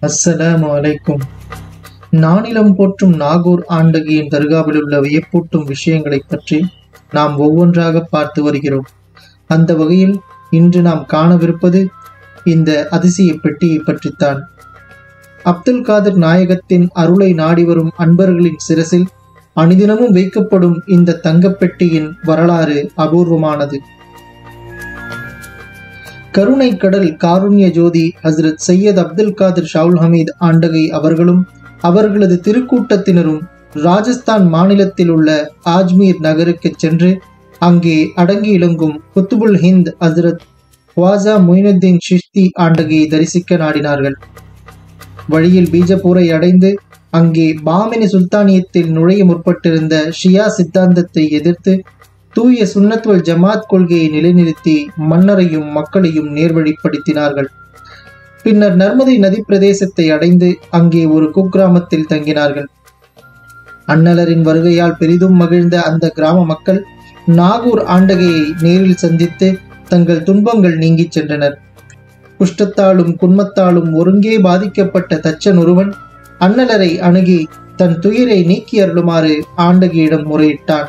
அஸ்ஸலாமு அலைக்கும் நானிலம் போற்றும் நாகூர் ஆண்டகியின் தர்காவில் உள்ள வியப்பூட்டும் விஷயங்களைப் பற்றி நாம் ஒவ்வொன்றாக பார்த்து வருகிறோம் அந்த வகையில் இன்று நாம் காணவிருப்பது இந்த அதிசய பெட்டியை பற்றித்தான் அப்துல் காதர் நாயகத்தின் அருளை நாடி வரும் அன்பர்களின் சிரசில் அணிதினமும் வைக்கப்படும் இந்த தங்கப்பெட்டியின் வரலாறு அபூர்வமானது கருணை கடல் காருண்ய ஜோதி ஹசரத் சையத் அப்துல் காதர் ஷவுல் ஹமீத் ஆண்டகை அவர்களும் அவர்களது திருக்கூட்டத்தினரும் ராஜஸ்தான் மாநிலத்தில் உள்ள ஆஜ்மீர் நகருக்கு சென்று அங்கே அடங்கி இளங்கும் குத்துபுல் ஹிந்த் ஹசரத் வாசா மொயினுத்தீன் ஷிஷ்தி ஆண்டகையை தரிசிக்க நாடினார்கள் வழியில் பீஜப்பூரை அடைந்து அங்கே பாமினி சுல்தானியத்தில் நுழைய முற்பட்டிருந்த ஷியா சித்தாந்தத்தை எதிர்த்து தூய சுன்னத்வல் ஜமாத் கொள்கையை நிலைநிறுத்தி மன்னரையும் மக்களையும் நேர்வழிப்படுத்தினார்கள் பின்னர் நர்மதை நதி பிரதேசத்தை அடைந்து அங்கே ஒரு குக்கிராமத்தில் தங்கினார்கள் அண்ணலரின் வருகையால் பெரிதும் மகிழ்ந்த அந்த கிராம மக்கள் நாகூர் ஆண்டகையை நேரில் சந்தித்து தங்கள் துன்பங்கள் நீங்கிச் சென்றனர் குஷ்டத்தாலும் குன்மத்தாலும் ஒருங்கே பாதிக்கப்பட்ட தச்சன் ஒருவன் அண்ணலரை அணுகி தன் துயரை நீக்கி அருளுமாறு ஆண்டகியிடம் முறையிட்டான்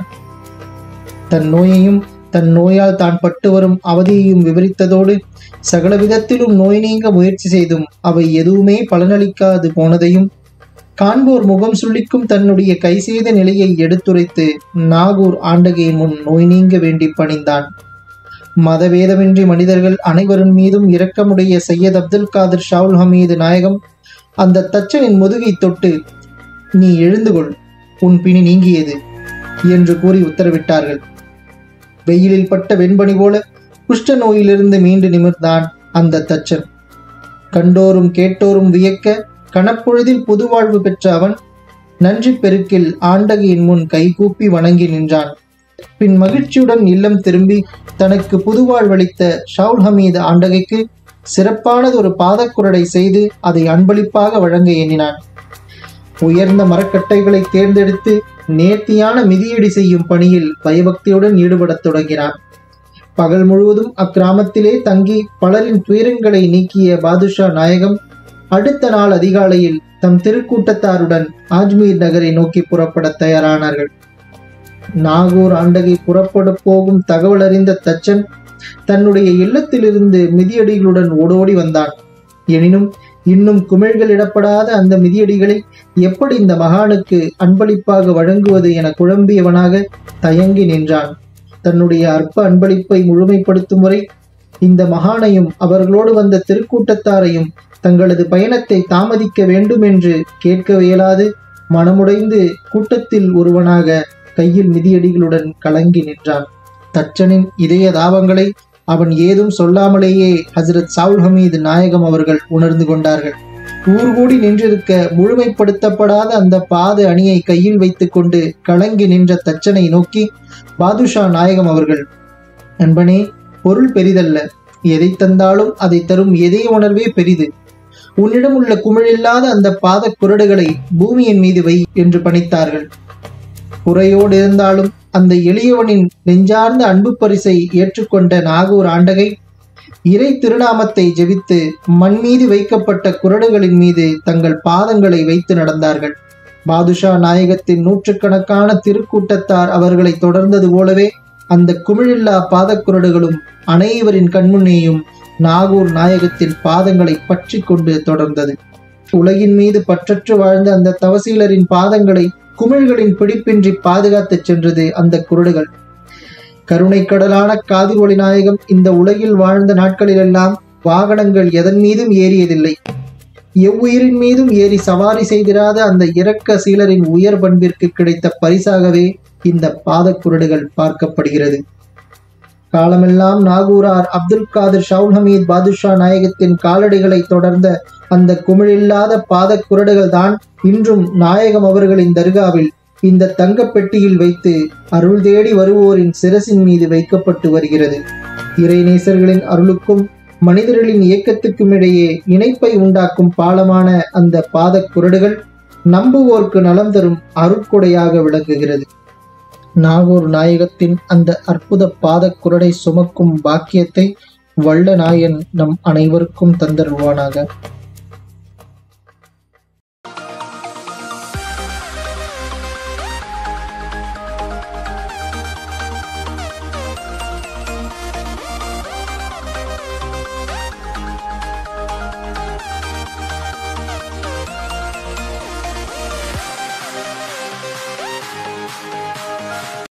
தன் நோயையும் தன் நோயால் தான் பட்டு வரும் அவதியையும் விவரித்ததோடு சகல விதத்திலும் நோய் நீங்க முயற்சி செய்தும் அவை எதுவுமே பலனளிக்காது போனதையும் காண்போர் முகம் சுள்ளிக்கும் தன்னுடைய கை செய்த நிலையை எடுத்துரைத்து நாகூர் ஆண்டகை முன் நோய் நீங்க வேண்டி பணிந்தான் மதவேதமின்றி மனிதர்கள் அனைவரின் மீதும் இரக்கமுடைய சையத் அப்துல் காதர் ஷாவுல் ஹமீது நாயகம் அந்த தச்சனின் முதுகை தொட்டு நீ எழுந்து கொள் உன் பிணி நீங்கியது என்று கூறி உத்தரவிட்டார்கள் வெயிலில் பட்ட வெண்பனி போல குஷ்ட நோயிலிருந்து மீண்டு நிமிர்ந்தான் அந்த தச்சன் கண்டோரும் கேட்டோரும் வியக்க கணப்பொழுதில் புதுவாழ்வு பெற்ற அவன் நன்றி பெருக்கில் ஆண்டகையின் முன் கைகூப்பி வணங்கி நின்றான் பின் மகிழ்ச்சியுடன் இல்லம் திரும்பி தனக்கு புதுவாழ்வளித்த ஷவுல் ஹமீது ஆண்டகைக்கு சிறப்பானது ஒரு பாதக்குரடை செய்து அதை அன்பளிப்பாக வழங்க எண்ணினான் உயர்ந்த மரக்கட்டைகளை தேர்ந்தெடுத்து நேர்த்தியான மிதியடி செய்யும் பணியில் பயபக்தியுடன் ஈடுபடத் தொடங்கினான் பகல் முழுவதும் அக்கிராமத்திலே தங்கி பலரின் துயரங்களை நீக்கிய பாதுஷா நாயகம் அடுத்த நாள் அதிகாலையில் தம் திருக்கூட்டத்தாருடன் ஆஜ்மீர் நகரை நோக்கி புறப்பட தயாரானார்கள் நாகூர் ஆண்டகை புறப்பட போகும் தகவல் அறிந்த தச்சன் தன்னுடைய இல்லத்திலிருந்து மிதியடிகளுடன் ஓடோடி வந்தான் எனினும் இன்னும் குமிழ்களிடப்படாத அந்த மிதியடிகளை எப்படி இந்த மகானுக்கு அன்பளிப்பாக வழங்குவது என குழம்பியவனாக தயங்கி நின்றான் தன்னுடைய அற்ப அன்பளிப்பை முழுமைப்படுத்தும் வரை இந்த மகானையும் அவர்களோடு வந்த திருக்கூட்டத்தாரையும் தங்களது பயணத்தை தாமதிக்க வேண்டும் என்று கேட்க இயலாது மனமுடைந்து கூட்டத்தில் ஒருவனாக கையில் மிதியடிகளுடன் கலங்கி நின்றான் தச்சனின் இதய தாபங்களை அவன் ஏதும் சொல்லாமலேயே ஹசரத் சவுல் ஹமீது நாயகம் அவர்கள் உணர்ந்து கொண்டார்கள் ஊர் கூடி நின்றிருக்க முழுமைப்படுத்தப்படாத அந்த பாத அணியை கையில் வைத்துக்கொண்டு கலங்கி நின்ற தச்சனை நோக்கி பாதுஷா நாயகம் அவர்கள் நண்பனே பொருள் பெரிதல்ல எதை தந்தாலும் அதை தரும் எதே உணர்வே பெரிது உன்னிடம் உள்ள குமிழில்லாத அந்த பாத குரடுகளை பூமியின் மீது வை என்று பணித்தார்கள் குறையோடு இருந்தாலும் அந்த எளியவனின் நெஞ்சார்ந்த அன்பு பரிசை ஏற்றுக்கொண்ட நாகூர் ஆண்டகை இறை திருநாமத்தை ஜெபித்து மண் மீது வைக்கப்பட்ட குரடுகளின் மீது தங்கள் பாதங்களை வைத்து நடந்தார்கள் பாதுஷா நாயகத்தின் நூற்றுக்கணக்கான திருக்கூட்டத்தார் அவர்களை தொடர்ந்தது போலவே அந்த குமிழில்லா பாதக்குரடுகளும் அனைவரின் கண்முன்னேயும் நாகூர் நாயகத்தின் பாதங்களை பற்றி கொண்டு தொடர்ந்தது உலகின் மீது பற்றற்று வாழ்ந்த அந்த தவசீலரின் பாதங்களை குமிழ்களின் பிடிப்பின்றி பாதுகாத்துச் சென்றது அந்த குருடுகள் கருணை கடலான காதிரொளி நாயகம் இந்த உலகில் வாழ்ந்த நாட்களிலெல்லாம் வாகனங்கள் எதன் மீதும் ஏறியதில்லை எவ்வுயிரின் மீதும் ஏறி சவாரி செய்திராத அந்த இரக்க சீலரின் உயர் பண்பிற்கு கிடைத்த பரிசாகவே இந்த பாதக்குரடுகள் பார்க்கப்படுகிறது காலமெல்லாம் நாகூரார் அப்துல் காதர் ஷவுல் ஹமீத் பாதுஷா நாயகத்தின் காலடிகளை தொடர்ந்த அந்த குமிழில்லாத பாதக் குரடுகள் தான் இன்றும் நாயகம் அவர்களின் தர்காவில் இந்த தங்கப் பெட்டியில் வைத்து அருள் தேடி வருவோரின் சிரசின் மீது வைக்கப்பட்டு வருகிறது இறைநேசர்களின் அருளுக்கும் மனிதர்களின் இயக்கத்துக்கும் இடையே இணைப்பை உண்டாக்கும் பாலமான அந்த பாதக் குரடுகள் நம்புவோர்க்கு நலம் தரும் அருட்கொடையாக விளங்குகிறது நாகூர் நாயகத்தின் அந்த அற்புத பாதக் குரடை சுமக்கும் பாக்கியத்தை வல்ல நாயன் நம் அனைவருக்கும் தந்தருவானாக